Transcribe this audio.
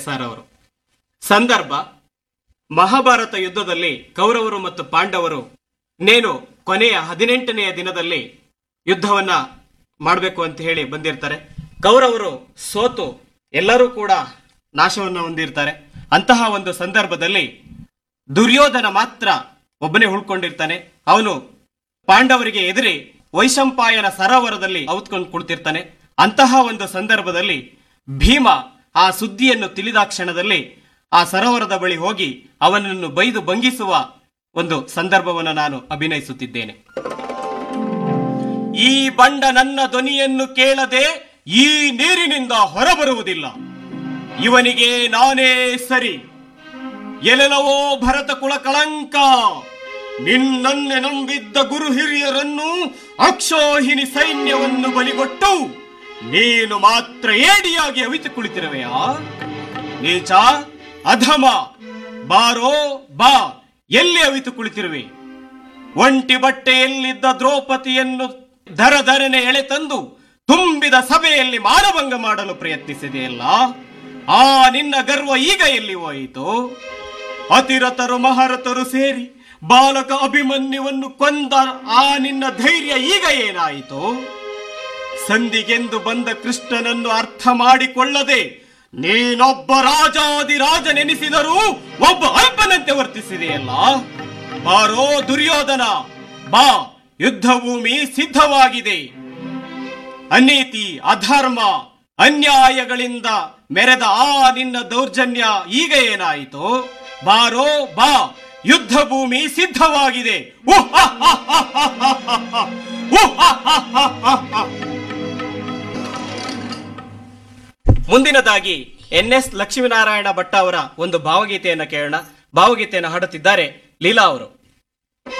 Sir ಅವರು ಸಂದರ್ಭ ಮಹಾಭಾರತ ಯುದ್ಧದಲ್ಲಿ ಕೌರವರು ಮತ್ತು ಪಾಂಡವರು ನೇನು ಕೊನೆಯ ಹದಿನೆಂಟನೆಯ ದಿನದಲ್ಲಿ ಯುದ್ಧವನ್ನ ಮಾಡಬೇಕು ಅಂತ ಹೇಳಿ ಬಂದಿರ್ತಾರೆ ಕೌರವರು ಸೋತು ಎಲ್ಲರೂ ಕೂಡ ನಾಶವನ್ನ ಹೊಂದಿರ್ತಾರೆ ಅಂತಹ ಒಂದು ಸಂದರ್ಭದಲ್ಲಿ ದುರ್ಯೋಧನ ಮಾತ್ರ ಒಬ್ಬನೇ ಉಳ್ಕೊಂಡಿರ್ತಾನೆ ಅವನು ಪಾಂಡವರಿಗೆ ಎದುರಿ ವೈಶಂಪಾಯನ ಸರೋವರದಲ್ಲಿ ಔತ್ಕೊಂಡು ಕುಳಿತಿರ್ತಾನೆ ಅಂತಹ ಒಂದು ಸಂದರ್ಭದಲ್ಲಿ ಭೀಮ ಆ ಸುದ್ದಿಯನ್ನು ತಿಳಿದ ಕ್ಷಣದಲ್ಲಿ ಆ ಸರೋವರದ ಬಳಿ ಹೋಗಿ ಅವನನ್ನು ಬೈದು ಭಂಗಿಸುವ ಒಂದು ಸಂದರ್ಭವನ್ನು ನಾನು ಅಭಿನಯಿಸುತ್ತಿದ್ದೇನೆ ಈ ಬಂಡ ನನ್ನ ಧ್ವನಿಯನ್ನು ಕೇಳದೆ ಈ ನೀರಿನಿಂದ ಹೊರಬರುವುದಿಲ್ಲ ಇವನಿಗೆ ನಾನೇ ಸರಿ ಎಲೆಲವೋ ಭರತ ಕುಲ ಕಳಂಕ ನಿನ್ನನ್ನೆ ನಂಬಿದ್ದ ಗುರು ಹಿರಿಯರನ್ನು ಅಕ್ಷೋಹಿಣಿ ಸೈನ್ಯವನ್ನು ಬಲಿಗೊಟ್ಟು ನೀನು ಮಾತ್ರ ಏಡಿಯಾಗಿ ಅವಿತು ಕುಳಿತಿರುವೆಯಾ ನೀಚ ಅಧಮ ಬಾರೋ ಬಾ ಎಲ್ಲಿ ಅವಿತು ಕುಳಿತಿರುವೆ ಒಂಟಿ ಬಟ್ಟೆಯಲ್ಲಿದ್ದ ದ್ರೌಪದಿಯನ್ನು ಧರ ಧರನೆ ಎಳೆ ತಂದು ತುಂಬಿದ ಸಭೆಯಲ್ಲಿ ಮಾನಭಂಗ ಮಾಡಲು ಪ್ರಯತ್ನಿಸಿದೆಯಲ್ಲ ಆ ನಿನ್ನ ಗರ್ವ ಈಗ ಎಲ್ಲಿ ಹೋಯಿತು ಅತಿರಥರು ಮಹಾರಥರು ಸೇರಿ ಬಾಲಕ ಅಭಿಮನ್ಯುವನ್ನು ಕೊಂದ ಆ ನಿನ್ನ ಧೈರ್ಯ ಈಗ ಏನಾಯಿತು ಸಂಧಿಗೆಂದು ಬಂದ ಕೃಷ್ಣನನ್ನು ಅರ್ಥ ಮಾಡಿಕೊಳ್ಳದೆ ನೀನೊಬ್ಬ ರಾಜಾದಿರಾಜನೆನಿಸಿದರೂ ಒಬ್ಬ ಅಲ್ಪನಂತೆ ವರ್ತಿಸಿದೆಯಲ್ಲ ಬಾರೋ ದುರ್ಯೋಧನ ಬಾ ಯುದ್ಧ ಭೂಮಿ ಸಿದ್ಧವಾಗಿದೆ ಅನೀತಿ ಅಧರ್ಮ ಅನ್ಯಾಯಗಳಿಂದ ಮೆರೆದ ಆ ನಿನ್ನ ದೌರ್ಜನ್ಯ ಈಗ ಏನಾಯಿತು ಬಾರೋ ಬಾ ಯುದ್ಧ ಭೂಮಿ ಸಿದ್ಧವಾಗಿದೆ ಉಹ್ ಹಾ ಹಾ ಹಾ ಹಾ ಹಾ ಹಾ ಹಾ. ಉಹ್ ಹಾ ಹಾ ಹಾ ಹಾ ಹಾ. ಮುಂದಿನದಾಗಿ ಎನ್ ಎಸ್ ಲಕ್ಷ್ಮೀನಾರಾಯಣ ಭಟ್ಟ ಅವರ ಒಂದು ಭಾವಗೀತೆಯನ್ನು ಕೇಳೋಣ ಭಾವಗೀತೆಯನ್ನು ಹಾಡುತ್ತಿದ್ದಾರೆ ಲೀಲಾ ಅವರು